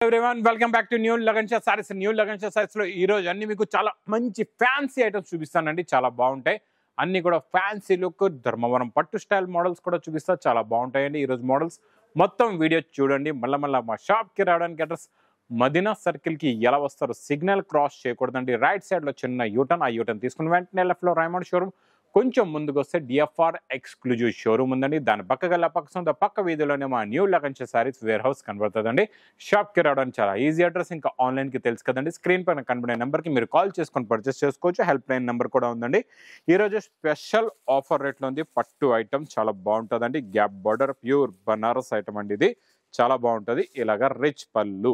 everyone welcome back to new Lagan Shah sarees new Lagan Shah sarees లో ఈ రోజు అన్ని మీకు చాలా మంచి ఫ్యాన్సీ ఐటమ్స్ చూపిస్తానండి చాలా బాగుంటాయి అన్ని కూడా ఫ్యాన్సీ లుక్ ధర్మవరం పట్టు స్టైల్ మోడల్స్ కూడా చూపిస్తా చాలా బాగుంటాయండి ఈ రోజు మోడల్స్ మొత్తం వీడియో చూడండి మళ్ళీ మళ్ళీ మా షాప్ కి రావడానికి అడ్రస్ మదీనా సర్కిల్ కి ఎలా వస్తారు సిగ్నల్ క్రాస్ చేయకూడదండి రైట్ సైడ్ లో చిన్న యూటర్న్ ఆ యూటర్న్ తీసుకుని వెంటనే లెఫ్ట్ లో రైమండ్ షోరూమ్ కొంచెం ముందుకు వస్తే డిఎఫ్ఆర్ ఎక్స్క్లూజివ్ షోరూమ్ ఉందండి దాని పక్క గల పక్క సొంత పక్క వీధిలోనే మా న్యూ లగంచే సారీస్ వేర్ హౌస్ కనబడుతుందండి షాప్కి రావడానికి చాలా ఈజీ అడ్రస్ ఇంకా ఆన్లైన్కి తెలుసు కదండి స్క్రీన్ పైన కనబడే నెంబర్కి మీరు కాల్ చేసుకొని పర్చేస్ చేసుకోవచ్చు హెల్ప్ లైన్ నెంబర్ కూడా ఉందండి ఈరోజు స్పెషల్ ఆఫర్ రేట్లో ఉంది పట్టు ఐటమ్ చాలా బాగుంటుందండి gap border pure Banaras item అండి ఇది చాలా బాగుంటుంది ఇలాగా రిచ్ పళ్ళు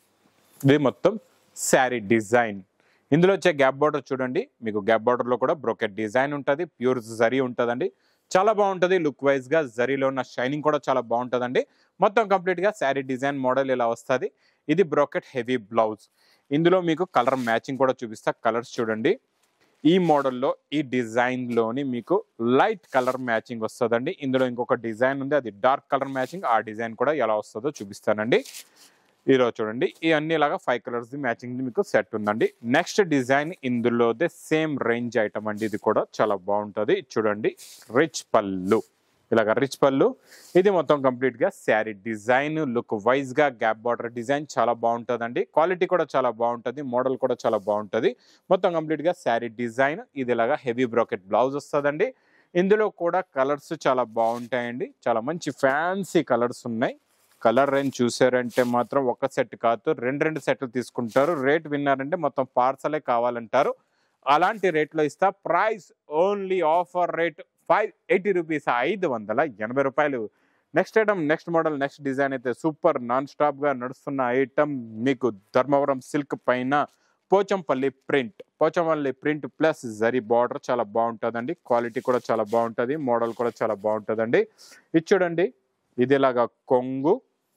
ఇది మొత్తం శారీ డిజైన్ ఇందులో వచ్చే గ్యాప్ బార్డర్ చూడండి మీకు గ్యాప్ బార్డర్లో కూడా బ్రోకెట్ డిజైన్ ఉంటుంది ప్యూర్ జరీ ఉంటుందండి చాలా బాగుంటుంది లుక్ వైజ్గా జరీలో ఉన్న షైనింగ్ కూడా చాలా బాగుంటుందండి మొత్తం కంప్లీట్గా శారీ డిజైన్ మోడల్ ఇలా వస్తుంది ఇది బ్రోకెట్ హెవీ బ్లౌజ్ ఇందులో మీకు కలర్ మ్యాచింగ్ కూడా చూపిస్తా కలర్స్ చూడండి ఈ మోడల్లో ఈ డిజైన్లోని మీకు లైట్ కలర్ మ్యాచింగ్ వస్తుందండి ఇందులో ఇంకొక డిజైన్ ఉంది అది డార్క్ కలర్ మ్యాచింగ్ ఆ డిజైన్ కూడా ఎలా వస్తుందో చూపిస్తానండి ఈరోజు చూడండి ఈ అన్ని ఇలాగా ఫైవ్ కలర్స్ మ్యాచింగ్ మీకు సెట్ ఉందండి నెక్స్ట్ డిజైన్ ఇందులోదే సేమ్ రేంజ్ ఐటమ్ అండి ఇది కూడా చాలా బాగుంటుంది చూడండి రిచ్ పళ్ళు ఇలాగ రిచ్ పళ్ళు ఇది మొత్తం కంప్లీట్ గా శారీ డిజైన్ లుక్ వైజ్ గా గ్యాప్ బార్డర్ డిజైన్ చాలా బాగుంటుందండి క్వాలిటీ కూడా చాలా బాగుంటుంది మోడల్ కూడా చాలా బాగుంటుంది మొత్తం కంప్లీట్ గా శారీ డిజైన్ ఇది ఇలాగా హెవీ బ్రాకెట్ బ్లౌజ్ వస్తుందండి ఇందులో కూడా కలర్స్ చాలా బాగుంటాయండి చాలా మంచి ఫ్యాన్సీ కలర్స్ ఉన్నాయి కలర్ రేంజ్ చూసారంటే మాత్రం ఒక సెట్ కాదు రెండు రెండు సెట్లు తీసుకుంటారు రేట్ విన్నారంటే మొత్తం పార్సలే కావాలంటారు అలాంటి రేట్లో ఇస్తా price only offer rate five eighty rupees ఐదు వందల ఎనభై రూపాయలు next item next model next design అయితే సూపర్ నాన్ స్టాప్ గా నడుస్తున్న ఐటమ్ మీకు ధర్మవరం సిల్క్ పైన Pochampally print Pochampally print plus zari border చాలా బాగుంటుందండి క్వాలిటీ కూడా చాలా బాగుంటుంది మోడల్ కూడా చాలా బాగుంటుందండి ఇది చూడండి ఇది ఇలాగా కొంగు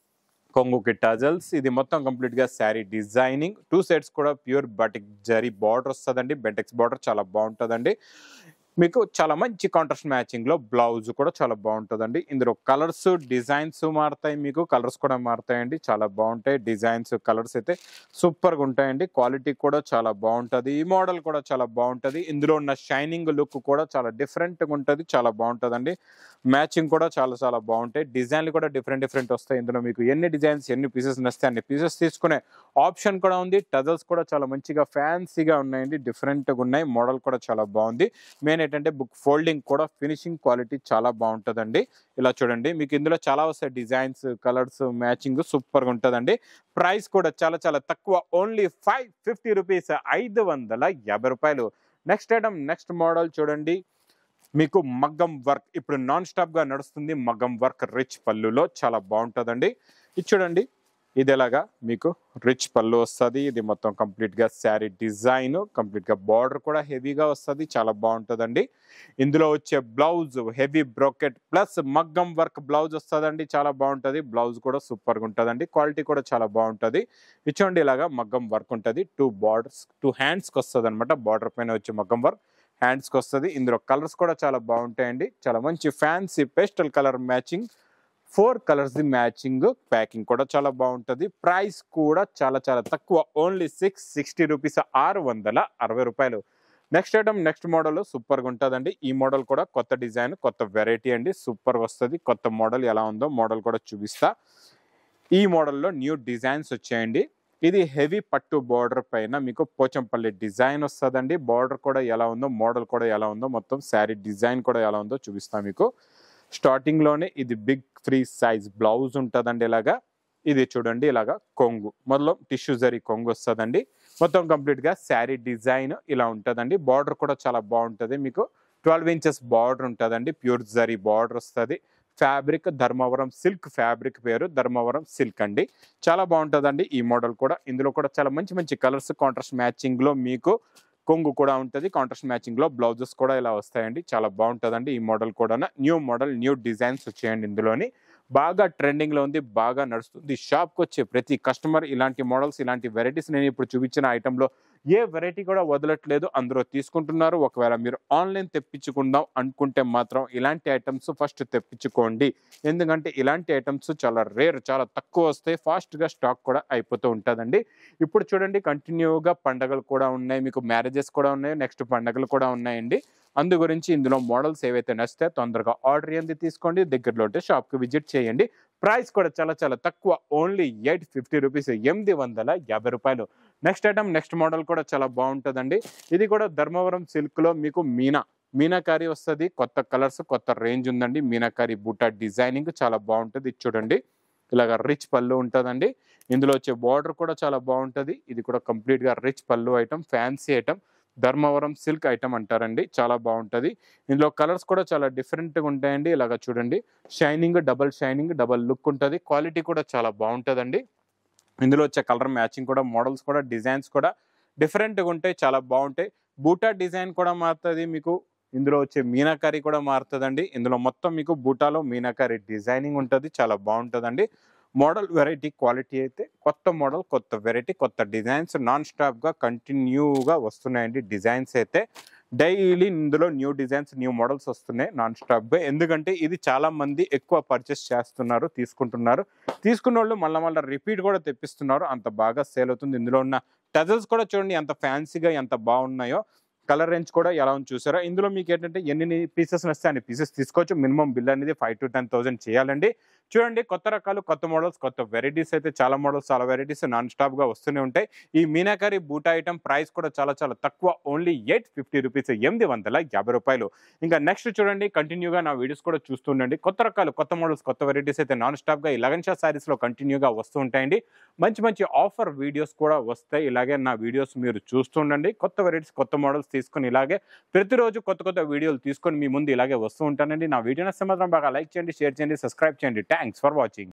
కొంగుకి టజల్స్ ఇది మొత్తం కంప్లీట్ గా శారీ డిజైనింగ్ టూ సెట్స్ కూడా ప్యూర్ బటిక్ జరీ బార్డర్ వస్తుందండి బెటెక్స్ బార్డర్ చాలా బాగుంటుందండి మీకు చాలా మంచి కాంట్రాస్ట్ మ్యాచింగ్ లో బ్లౌజ్ కూడా చాలా బాగుంటుందండి ఇందులో కలర్స్ డిజైన్స్ మారుతాయి మీకు కలర్స్ కూడా మారుతాయండి చాలా బాగుంటాయి డిజైన్స్ కలర్స్ అయితే సూపర్ గా ఉంటాయండి క్వాలిటీ కూడా చాలా బాగుంటుంది ఈ మోడల్ కూడా చాలా బాగుంటుంది ఇందులో ఉన్న షైనింగ్ లుక్ కూడా చాలా డిఫరెంట్ గా ఉంటుంది చాలా బాగుంటుందండి మ్యాచింగ్ కూడా చాలా చాలా బాగుంటాయి డిజైన్లు కూడా డిఫరెంట్ డిఫరెంట్ వస్తాయి ఇందులో మీకు ఎన్ని డిజైన్స్ ఎన్ని పీసెస్ నస్తాయి అన్ని పీసెస్ తీసుకునే ఆప్షన్ కూడా ఉంది టజల్స్ కూడా చాలా మంచిగా ఫ్యాన్సీగా ఉన్నాయండి డిఫరెంట్గా ఉన్నాయి మోడల్ కూడా చాలా బాగుంది మెయిన్ ఏంటంటే బుక్ ఫోల్డింగ్ కూడా ఫినిషింగ్ క్వాలిటీ చాలా బాగుంటుందండి ఇలా చూడండి మీకు ఇందులో చాలా వస్తాయి డిజైన్స్ కలర్స్ మ్యాచింగ్ సూపర్గా ఉంటుందండి ప్రైస్ కూడా చాలా చాలా తక్కువ ఓన్లీ ఫైవ్ ఫిఫ్టీ రూపీస్ ఐదు వందల యాభై రూపాయలు నెక్స్ట్ ఐటమ్ నెక్స్ట్ మోడల్ చూడండి మీకు మగ్గం వర్క్ ఇప్పుడు నాన్ స్టాప్ గా నడుస్తుంది మగ్గం వర్క్ రిచ్ పళ్ళులో చాలా బాగుంటుందండి ఇది చూడండి ఇది ఎలాగా మీకు రిచ్ పళ్ళు వస్తుంది ఇది మొత్తం కంప్లీట్ గా శారీ డిజైన్ కంప్లీట్ గా బార్డర్ కూడా హెవీగా వస్తుంది చాలా బాగుంటుందండి ఇందులో వచ్చే బ్లౌజ్ హెవీ బ్రోకెట్ ప్లస్ మగ్గం వర్క్ బ్లౌజ్ వస్తుందండి చాలా బాగుంటుంది బ్లౌజ్ కూడా సూపర్ గా ఉంటుందండి క్వాలిటీ కూడా చాలా బాగుంటుంది ఇచ్చోండి ఇలాగా మగ్గం వర్క్ ఉంటుంది టూ బార్డర్స్ టూ హ్యాండ్స్కి వస్తుంది అనమాట బార్డర్ పైన వచ్చే మగ్గం వర్క్ హ్యాండ్స్కి వస్తుంది ఇందులో కలర్స్ కూడా చాలా బాగుంటాయండి చాలా మంచి fancy pastel colour matching four colours the matching packing కూడా చాలా బాగుంటుంది ప్రైస్ కూడా చాలా చాలా తక్కువ ఓన్లీ సిక్స్ సిక్స్టీ రూపీస్ ఆరు వందల అరవై రూపాయలు నెక్స్ట్ ఐటమ్ నెక్స్ట్ మోడల్ సూపర్గా ఉంటుందండి ఈ మోడల్ కూడా కొత్త డిజైన్ కొత్త వెరైటీ అండి సూపర్ వస్తుంది కొత్త మోడల్ ఎలా ఉందో మోడల్ కూడా చూపిస్తా ఈ మోడల్లో న్యూ డిజైన్స్ వచ్చాయండి ఇది హెవీ పట్టు బార్డర్ పైన మీకు పోచంపల్లి డిజైన్ వస్తుందండి బార్డర్ కూడా ఎలా ఉందో మోడల్ కూడా ఎలా ఉందో మొత్తం శారీ డిజైన్ కూడా ఎలా ఉందో చూపిస్తాను మీకు స్టార్టింగ్ లోనే ఇది బిగ్ ఫ్రీ సైజ్ బ్లౌజ్ ఉంటుందండి ఇలాగా ఇది చూడండి ఇలాగా కొంగు మొదలు టిష్యూ జరీ కొంగు వస్తుందండి మొత్తం కంప్లీట్ గా శారీ డిజైన్ ఇలా ఉంటుందండి బార్డర్ కూడా చాలా బాగుంటుంది మీకు ట్వెల్వ్ ఇంచెస్ బార్డర్ ఉంటుందండి ప్యూర్ జరీ బార్డర్ వస్తుంది ఫ్యాబ్రిక్ ధర్మవరం సిల్క్ ఫ్యాబ్రిక్ పేరు ధర్మవరం సిల్క్ అండి చాలా బాగుంటుందండి ఈ మోడల్ కూడా ఇందులో కూడా చాలా మంచి మంచి కలర్స్ కాంట్రాస్ట్ మ్యాచింగ్ లో మీకు కొంగు కూడా ఉంటుంది కాంట్రాస్ట్ మ్యాచింగ్ లో బ్లౌజెస్ కూడా ఇలా వస్తాయండి చాలా బాగుంటుందండి ఈ మోడల్ కూడా న్యూ మోడల్ న్యూ డిజైన్స్ వచ్చాయండి ఇందులోని బాగా ట్రెండింగ్ లో ఉంది బాగా నడుస్తుంది షాప్కి వచ్చే ప్రతి కస్టమర్ ఇలాంటి మోడల్స్ ఇలాంటి వెరైటీస్ నేను ఇప్పుడు చూపించిన ఐటెంలో ఏ వెరైటీ కూడా వదలట్లేదు అందరూ తీసుకుంటున్నారు ఒకవేళ మీరు ఆన్లైన్ తెప్పించుకుందాం అనుకుంటే మాత్రం ఇలాంటి ఐటమ్స్ ఫస్ట్ తెప్పించుకోండి ఎందుకంటే ఇలాంటి ఐటమ్స్ చాలా రేర్ చాలా తక్కువ వస్తాయి ఫాస్ట్గా స్టాక్ కూడా అయిపోతూ ఉంటుందండి ఇప్పుడు చూడండి కంటిన్యూగా పండగలు కూడా ఉన్నాయి మీకు మ్యారేజెస్ కూడా ఉన్నాయి నెక్స్ట్ పండగలు కూడా ఉన్నాయండి అందు గురించి ఇందులో మోడల్స్ ఏవైతే నచ్చితే తొందరగా ఆర్డర్ ఏంది తీసుకోండి దగ్గరలో ఉంటే షాప్కి విజిట్ చేయండి ప్రైస్ కూడా చాలా చాలా తక్కువ ఓన్లీ ఎయిట్ ఫిఫ్టీ రూపీస్ ఎనిమిది వందల యాభై రూపాయలు నెక్స్ట్ ఐటమ్ నెక్స్ట్ మోడల్ కూడా చాలా బాగుంటుందండి ఇది కూడా ధర్మవరం సిల్క్లో మీకు మీనా మీనాకారి వస్తుంది కొత్త కలర్స్ కొత్త రేంజ్ ఉందండి మీనాకారి బూటా డిజైనింగ్ చాలా బాగుంటుంది ఇది చూడండి ఇలాగ రిచ్ పళ్ళు ఉంటుందండి ఇందులో వచ్చే బార్డర్ కూడా చాలా బాగుంటుంది ఇది కూడా కంప్లీట్గా రిచ్ పళ్ళు item fancy item Dharmavaram silk item అంటారండి చాలా బాగుంటుంది ఇందులో కలర్స్ కూడా చాలా డిఫరెంట్గా ఉంటాయండి ఇలాగ చూడండి shining double shining double look ఉంటుంది క్వాలిటీ కూడా చాలా బాగుంటుందండి ఇందులో వచ్చే కలర్ మ్యాచింగ్ కూడా మోడల్స్ కూడా డిజైన్స్ కూడా డిఫరెంట్గా ఉంటాయి చాలా బాగుంటాయి బూటా డిజైన్ కూడా మారుతుంది మీకు ఇందులో వచ్చే మీనాకారి కూడా మారుతుందండి ఇందులో మొత్తం మీకు బూటాలో మీనాకారి డిజైనింగ్ ఉంటుంది చాలా బాగుంటుందండి మోడల్ వెరైటీ క్వాలిటీ అయితే కొత్త మోడల్ కొత్త వెరైటీ కొత్త డిజైన్స్ నాన్ స్టాప్గా కంటిన్యూగా వస్తున్నాయండి డిజైన్స్ అయితే డైలీ ఇందులో న్యూ డిజైన్స్ న్యూ మోడల్స్ వస్తున్నాయి నాన్ స్టాప్గా ఎందుకంటే ఇది చాలా మంది ఎక్కువ పర్చేస్ చేస్తున్నారు తీసుకుంటున్నారు తీసుకున్న వాళ్ళు మళ్ళీ మళ్ళీ రిపీట్ కూడా తెప్పిస్తున్నారు అంత బాగా సేల్ అవుతుంది ఇందులో ఉన్న టజల్స్ కూడా చూడండి ఎంత ఫ్యాన్సీగా ఎంత బాగున్నాయో కలర్ రేంజ్ కూడా ఎలా ఉంది చూసారా ఇందులో మీకు ఏంటంటే ఎన్ని పీసెస్ వస్తే అన్ని పీసెస్ తీసుకోవచ్చు మినిమం బిల్ అనేది ఫైవ్ టు టెన్ థౌసండ్ చేయాలండి చూడండి కొత్త రకాలు కొత్త మోడల్స్ కొత్త వెరైటీస్ అయితే చాలా మోడల్స్ చాలా వెరైటీస్ నాన్ స్టాప్ గా వస్తూనే ఉంటాయి ఈ మీనాకారి బూటా ఐటమ్ ప్రైస్ కూడా చాలా చాలా తక్కువ ఓన్లీ ఎయిట్ ఫిఫ్టీ రూపీస్ ఎనిమిది వందల యాభై రూపాయలు ఇంకా నెక్స్ట్ చూడండి కంటిన్యూగా నా వీడియోస్ కూడా చూస్తుండండి కొత్త రకాలు కొత్త మోడల్స్ కొత్త వెరైటీస్ అయితే నాన్ స్టాప్ గా ఈ లగన్ షా సారీస్ లో కంటిన్యూగా వస్తూ ఉంటాయండి మంచి మంచి ఆఫర్ వీడియోస్ కూడా వస్తాయి ఇలాగే నా వీడియోస్ మీరు చూస్తుండండి కొత్త వెరైటీస్ కొత్త మోడల్స్ తీసుకొని ఇలాగే ప్రతిరోజు కొత్త కొత్త వీడియోలు తీసుకొని మీ ముందు ఇలాగే వస్తూ ఉంటానండి నా వీడియో నచ్చితే మాత్రం బాగా లైక్ చేయండి షేర్ చేయండి సబ్స్క్రైబ్ చేయండి థ్యాంక్స్ ఫర్ వాచింగ్